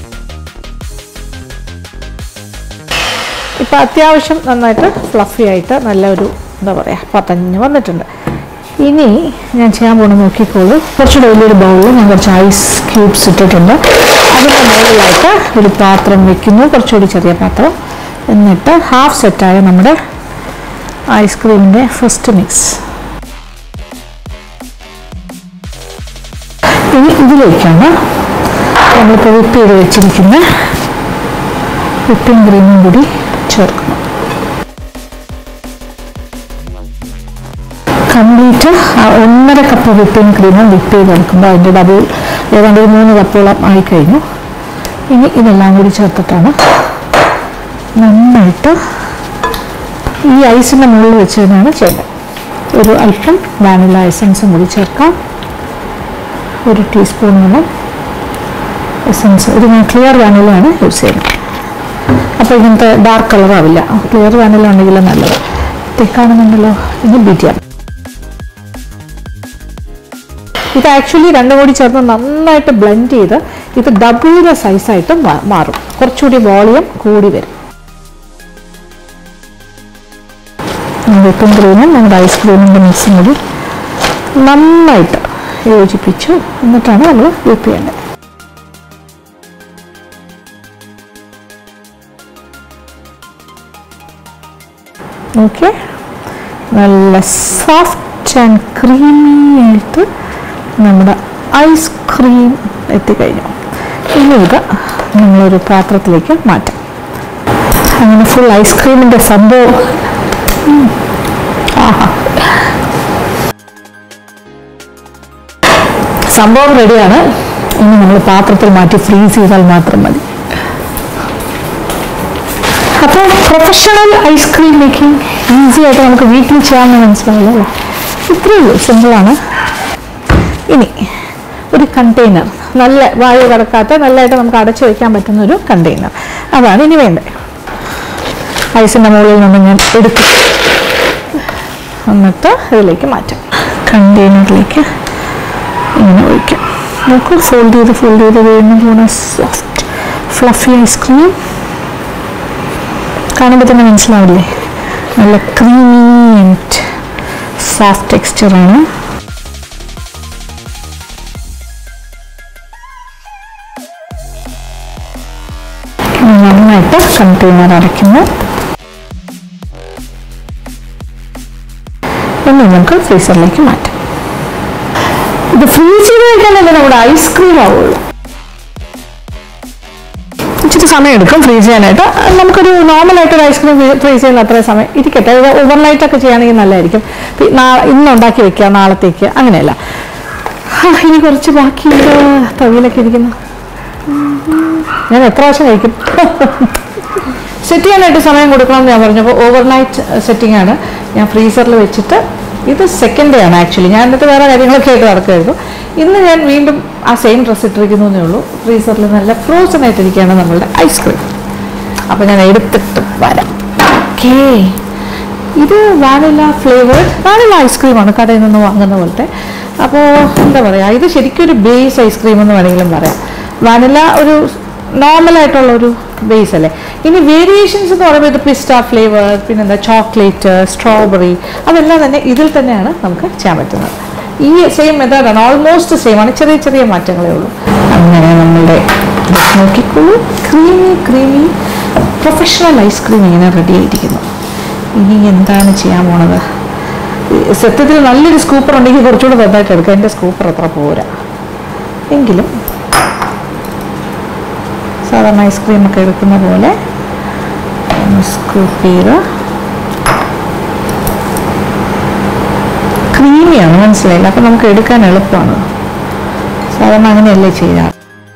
ഇപ്പം അത്യാവശ്യം നന്നായിട്ട് ഫ്ലഫി ആയിട്ട് നല്ല ഒരു എന്താ പറയുക പതഞ്ഞ് വന്നിട്ടുണ്ട് ഇനി ഞാൻ ചെയ്യാൻ പോണ നോക്കിക്കോളൂ കുറച്ചുകൂടെ വലിയൊരു ബൗളിൽ ഞാൻ കുറച്ച് ഐസ് ക്യൂബ്സ് ഇട്ടിട്ടുണ്ട് അതിൻ്റെ മുകളിലായിട്ട് ഒരു പാത്രം വെക്കുന്നു കുറച്ചുകൂടി ചെറിയ പാത്രം എന്നിട്ട് ഹാഫ് സെറ്റായ നമ്മുടെ ഐസ്ക്രീമിൻ്റെ ഫസ്റ്റ് മിക്സ് ഇനി ഇതിലേക്കാണ് നമ്മളിപ്പോൾ വിപ്പ് ചെയ്ത് വെച്ചിരിക്കുന്ന വിപ്പിംഗ് ക്രീമും കൂടി ചേർക്കണം കംപ്ലീറ്റ് ആ ഒന്നര കപ്പ് വിപ്പിംഗ് ക്രീമും വിപ്പ് ചെയ്തെടുക്കുമ്പോൾ അതിൻ്റെ ഡബിൾ ഏതാണ്ട് ഒരു മൂന്ന് കപ്പോളം ആയിക്കഴിഞ്ഞു ഇനി ഇതെല്ലാം കൂടി ചേർത്തിട്ടാണ് നന്നായിട്ട് ഈ ഐസിൻ്റെ മുകളിൽ വെച്ച് തന്നെയാണ് ചെയ്യുന്നത് ഒരു അല്പം വാനില എസൻസും കൂടി ചേർക്കാം ഒരു ടീസ്പൂണോളം എസൻസ് ഇത് ഞാൻ ക്ലിയർ വാനിലയാണ് യൂസ് ചെയ്യുന്നത് അപ്പോൾ ഇങ്ങനത്തെ ഡാർക്ക് കളർ ആവില്ല ക്ലിയർ വാനില ഉണ്ടെങ്കിൽ നല്ലത് തിക്കാണെന്നുണ്ടല്ലോ ഇനി ബീറ്റ് ചെയ്യാം ഇത് ആക്ച്വലി രണ്ടും കൂടി ചേർന്ന് നന്നായിട്ട് ബ്ലെൻഡ് ചെയ്ത് ഇത് ഡബിൾ ദ സൈസായിട്ട് മാറും കുറച്ചുകൂടി വോളിയം കൂടി വരും വിപ്പിംഗ് ക്രീമും നമ്മുടെ ഐസ്ക്രീമിൻ്റെ മിക്സും കൂടി നന്നായിട്ട് യോജിപ്പിച്ചു എന്നിട്ടാണ് നമ്മൾ വിപ്പ് ചെയ്യേണ്ടത് ഓക്കെ നല്ല സോഫ്റ്റ് ആൻഡ് ക്രീമി ആയിട്ട് നമ്മുടെ ഐസ്ക്രീം എത്തിക്കഴിഞ്ഞു ഇനി ഇത് നമ്മളൊരു പാത്രത്തിലേക്ക് മാറ്റാം അങ്ങനെ ഫുൾ ഐസ്ക്രീമിൻ്റെ സംഭവം ഉം. ആഹാ സംഭവം റെഡിയാണ് ഇനി നമ്മൾ പാത്രത്തിൽ മാറ്റി ഫ്രീസ് ചെയ്താൽ മാത്രം മതി അപ്പോൾ പ്രൊഫഷണൽ ഐസ്ക്രീം മേക്കിംഗ് ഈസി ആയിട്ട് നമുക്ക് വീട്ടിൽ ചെയ്യാമെന്ന് മനസ്സിലായല്ലോ അല്ലേ ഇത്രയേ ഉള്ളൂ സിമ്പിളാണ് ഇനി ഒരു കണ്ടെയ്നർ നല്ല വായു കടക്കാത്ത നല്ലതായിട്ട് നമുക്ക് അടച്ചു വയ്ക്കാൻ പറ്റുന്ന ഒരു കണ്ടെയ്നർ അതാണ് ഇനി വേണ്ടത് ഐസിൻ്റെ മുകളിൽ നിന്ന് ഞാൻ എടുത്തു എന്നിട്ട് ഇതിലേക്ക് മാറ്റാം കണ്ടെയ്നറിലേക്ക് ഇങ്ങനെ ഒഴിക്കാം നോക്കൂ ഫോൾഡ് ചെയ്ത് ഫോൾഡ് ചെയ്ത് വീണ്ടും പോണ സോഫ്റ്റ് ഫ്ലഫി ഐസ്ക്രീം കാണുമ്പോൾ തന്നെ മനസ്സിലാവില്ലേ നല്ല ക്രീമി ആൻഡ് സോഫ്റ്റ് ടെക്സ്ചറാണ് നന്നായിട്ട് കണ്ടെയ്നർ അടയ്ക്കുന്നു ഇനി നമുക്ക് ഫ്രീസറിലേക്ക് മാറ്റാം ഇത് ഫ്രീസ് ചെയ്ത് കഴിക്കാനല്ലേ നമ്മുടെ ഐസ്ക്രീം ആവുള്ളൂ ഇച്ചിരി സമയം എടുക്കും ഫ്രീസ് ചെയ്യാനായിട്ട് നമുക്കൊരു നോർമലായിട്ട് ഒരു ഐസ്ക്രീം ഫ്രീസ് ചെയ്യുന്ന അത്രയും സമയം ഇരിക്കട്ടെ ഇത് ഓവർനൈറ്റ് ഒക്കെ ചെയ്യുകയാണെങ്കിൽ നല്ലതായിരിക്കും പി- നാ- ഇന്ന് ഉണ്ടാക്കി വെക്കുക നാളത്തേക്ക് അങ്ങനെയല്ല ഹാ, ഇനി കുറച്ച് ബാക്കിയുണ്ട് തവിയിലൊക്കെ ഇരിക്കുന്നു ഞാൻ എത്ര പ്രാവശ്യം കഴിക്കും സെറ്റ് ചെയ്യാനായിട്ട് സമയം കൊടുക്കണമെന്ന് ഞാൻ പറഞ്ഞപ്പോൾ ഓവർനൈറ്റ് സെറ്റിംഗ് ആണ് ഞാൻ ഫ്രീസറിൽ വെച്ചിട്ട് ഇത് സെക്കൻഡ് ഡേ ആണ് ആക്ച്വലി ഞാൻ എന്നിട്ട് വേറെ കാര്യങ്ങളൊക്കെ ആയിട്ട് നടക്കുമായിരുന്നു ഇന്ന് ഞാൻ വീണ്ടും ആ സെയിം ഡ്രസ്സ് ഇട്ടിരിക്കുന്നു എന്നേ ഉള്ളൂ ഫ്രീസറിൽ നല്ല ഫ്രോസൺ ആയിട്ടിരിക്കുകയാണ് നമ്മളുടെ ഐസ്ക്രീം അപ്പോൾ ഞാൻ എടുത്തിട്ട് വരാം ഓക്കേ ഇത് വാനില ഫ്ലേവേർഡ് വാനില ഐസ്ക്രീമാണ് കടയിൽ നിന്ന് വാങ്ങുന്ന പോലത്തെ അപ്പോൾ എന്താ പറയുക ഇത് ശരിക്കും ഒരു ബേസ് ഐസ്ക്രീം എന്ന് വേണമെങ്കിലും പറയാം വാനില ഒരു നോർമൽ ആയിട്ടുള്ള ഒരു ബേസ് അല്ലേ ഇനി വേരിയേഷൻസ് എന്ന് പറയുമ്പോൾ ഇത് പിസ്റ്റ ഫ്ലേവർ പിന്നെന്താ ചോക്ലേറ്റ് സ്ട്രോബെറി അതെല്ലാം തന്നെ ഇതിൽ തന്നെയാണ് നമുക്ക് ചെയ്യാൻ പറ്റുന്നത് ഈ സെയിം മെത്തേഡാണ് ഓൾമോസ്റ്റ് സെയിം ആണ് ചെറിയ ചെറിയ മാറ്റങ്ങളേ ഉള്ളൂ അങ്ങനെ നമ്മളുടെ ഇത് നോക്കിക്കോളൂ ക്രീമി ക്രീമി പ്രൊഫഷണൽ ഐസ്ക്രീം ഇങ്ങനെ റെഡി ആയിരിക്കുന്നു ഇനി എന്താണ് ചെയ്യാൻ പോണത് ഈ സത്യത്തിൽ നല്ലൊരു സ്കൂപ്പർ ഉണ്ടെങ്കിൽ കുറച്ചുകൂടെ നന്നായിട്ട് എടുക്കാം എൻ്റെ സ്കൂപ്പർ അത്ര പോരാ എങ്കിലും സാധാരണ ഐസ്ക്രീം ഒക്കെ എടുക്കുന്ന പോലെ സ്കൂപ്പ് ചെയ്ത് ക്രീമിയാണ് മനസ്സിലായില്ല അപ്പം നമുക്ക് എടുക്കാൻ എളുപ്പമാണ് സാധാരണ അങ്ങനെയല്ലേ ചെയ്യാറ്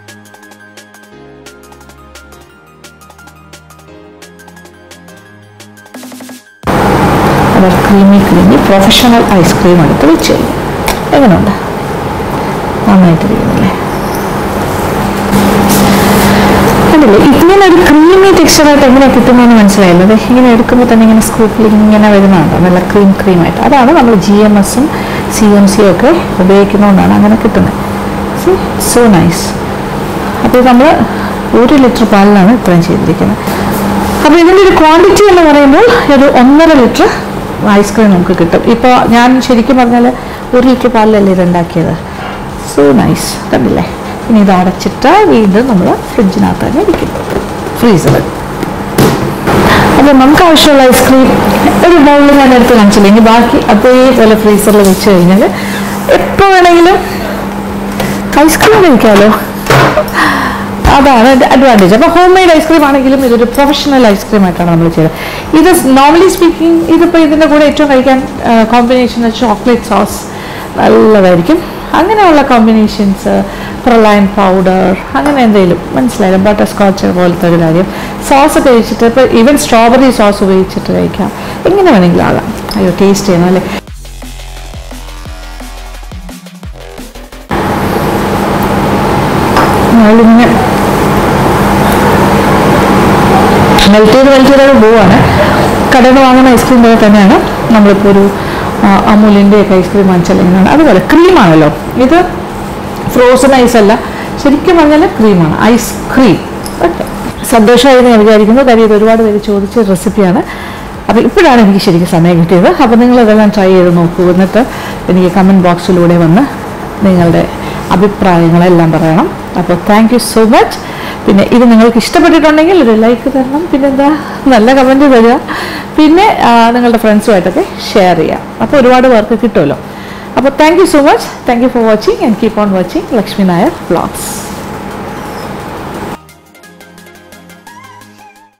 അവർ ക്രീമി ക്രീമി പ്രൊഫഷണൽ ഐസ്ക്രീം എടുത്ത് വെച്ച് കഴിഞ്ഞു എങ്ങനെയുണ്ട് നന്നായിട്ടിരിക്കുന്നില്ലേ കണ്ടില്ലേ ഇങ്ങനെ ഒരു ക്രീമി ടെക്സ്ചറായിട്ട് എങ്ങനെ കിട്ടുന്നതെന്ന് മനസ്സിലായല്ലോ അതെ ഇങ്ങനെ എടുക്കുമ്പോൾ തന്നെ ഇങ്ങനെ സ്കൂപ്പിൽ ഇങ്ങനെ വരുന്നുണ്ടോ നല്ല ക്രീം ക്രീമായിട്ട് അതാണ് നമ്മൾ ജി എം എസും സി എം സിയും ഒക്കെ ഉപയോഗിക്കുന്നതുകൊണ്ടാണ് അങ്ങനെ കിട്ടുന്നത് സോ നൈസ് അപ്പോൾ നമ്മൾ ഒരു ലിറ്റർ പാലിലാണ് ഇത്രയും ചെയ്തിരിക്കുന്നത് അപ്പോൾ ഇതിൻ്റെ ഒരു ക്വാണ്ടിറ്റി എന്ന് പറയുമ്പോൾ ഒരു ഒന്നര ലിറ്റർ ഐസ്ക്രീം നമുക്ക് കിട്ടും ഇപ്പോൾ ഞാൻ ശരിക്കും പറഞ്ഞാൽ ഒരു ലിറ്റർ പാലിലല്ലേ ഇത് ഉണ്ടാക്കിയത് സോ നൈസ് കണ്ടില്ലേ ഇനി ഇത് അടച്ചിട്ട് വീണ്ടും നമ്മൾ ഫ്രിഡ്ജിനകത്ത് തന്നെ ഇരിക്കും ഫ്രീസറിൽ അപ്പോൾ നമുക്ക് ആവശ്യമുള്ള ഐസ്ക്രീം ഒരു ബൗളിൽ ഞാൻ എടുത്ത് കാണിച്ചില്ല ഇനി ബാക്കി അതേപോലെ ഫ്രീസറിൽ വെച്ച് കഴിഞ്ഞാൽ എപ്പോൾ വേണമെങ്കിലും ഐസ്ക്രീം കഴിക്കാമല്ലോ അതാണ് അഡ്വാൻറ്റേജ് അപ്പോൾ ഹോം മെയ്ഡ് ഐസ്ക്രീം ആണെങ്കിലും ഇതൊരു പ്രൊഫഷണൽ ഐസ്ക്രീം ആയിട്ടാണ് നമ്മൾ ചെയ്തത് ഇത് നോർമലി സ്പീക്കിംഗ് ഇതിപ്പോൾ ഇതിൻ്റെ കൂടെ ഏറ്റവും കഴിക്കാൻ കോമ്പിനേഷൻ ചോക്ലേറ്റ് സോസ് നല്ലതായിരിക്കും അങ്ങനെയുള്ള കോമ്പിനേഷൻസ് പ്രൊലൈൻ പൗഡർ അങ്ങനെ എന്തെങ്കിലും മനസ്സിലായാലും ബട്ടർ സ്കോച്ച് പോലത്തെ ഒരു കാര്യം സോസ് ഒക്കെ കഴിച്ചിട്ട് ഇപ്പോൾ ഈവൻ സ്ട്രോബെറി സോസ് ഉപയോഗിച്ചിട്ട് കഴിക്കാം എങ്ങനെ വേണമെങ്കിലും ആകാം അയ്യോ ടേസ്റ്റ് ചെയ്യണം അല്ലേ മെൽറ്റ് ചെയ്ത് മെൽറ്റ് ചെയ്തൊക്കെ പോവാണ് കടയിൽ നിന്ന് വാങ്ങുന്ന ഐസ്ക്രീം പോലെ തന്നെയാണ് നമ്മളിപ്പോൾ ഒരു ആ, അമൂലിൻ്റെ ഒക്കെ ഐസ്ക്രീം വാങ്ങിച്ചാൽ എങ്ങനെയാണ് അതുപോലെ ക്രീമാണല്ലോ ഇത് ഫ്രോസൺ ഐസ് അല്ല ശരിക്കും പറഞ്ഞാൽ ക്രീമാണ് ഐസ്ക്രീം ഓക്കെ സന്തോഷമായി എന്ന് ഞാൻ വിചാരിക്കുന്നു കാര്യം ഇത് ഒരുപാട് പേര് ചോദിച്ച റെസിപ്പിയാണ് അപ്പോൾ ഇപ്പോഴാണ് എനിക്ക് ശരിക്കും സമയം കിട്ടിയത് അപ്പോൾ നിങ്ങളിതെല്ലാം ട്രൈ ചെയ്ത് നോക്കൂ എന്നിട്ട് എനിക്ക് കമൻറ്റ് ബോക്സിലൂടെ വന്ന് നിങ്ങളുടെ അഭിപ്രായങ്ങളെല്ലാം പറയണം അപ്പോൾ താങ്ക് യു സോ മച്ച് പിന്നെ ഇത് നിങ്ങൾക്ക് ഇഷ്ടപ്പെട്ടിട്ടുണ്ടെങ്കിൽ ഒരു ലൈക്ക് തരണം പിന്നെന്താ നല്ല കമൻറ്റ് തരിക പിന്നെ ആ, നിങ്ങളുടെ ഫ്രണ്ട്സുമായിട്ടൊക്കെ ഷെയർ ചെയ്യാം അപ്പോൾ ഒരുപാട് പേർക്ക് കിട്ടുമല്ലോ അപ്പോൾ thank you so much thank you for watching and keep on watching Lakshmi Nair vlogs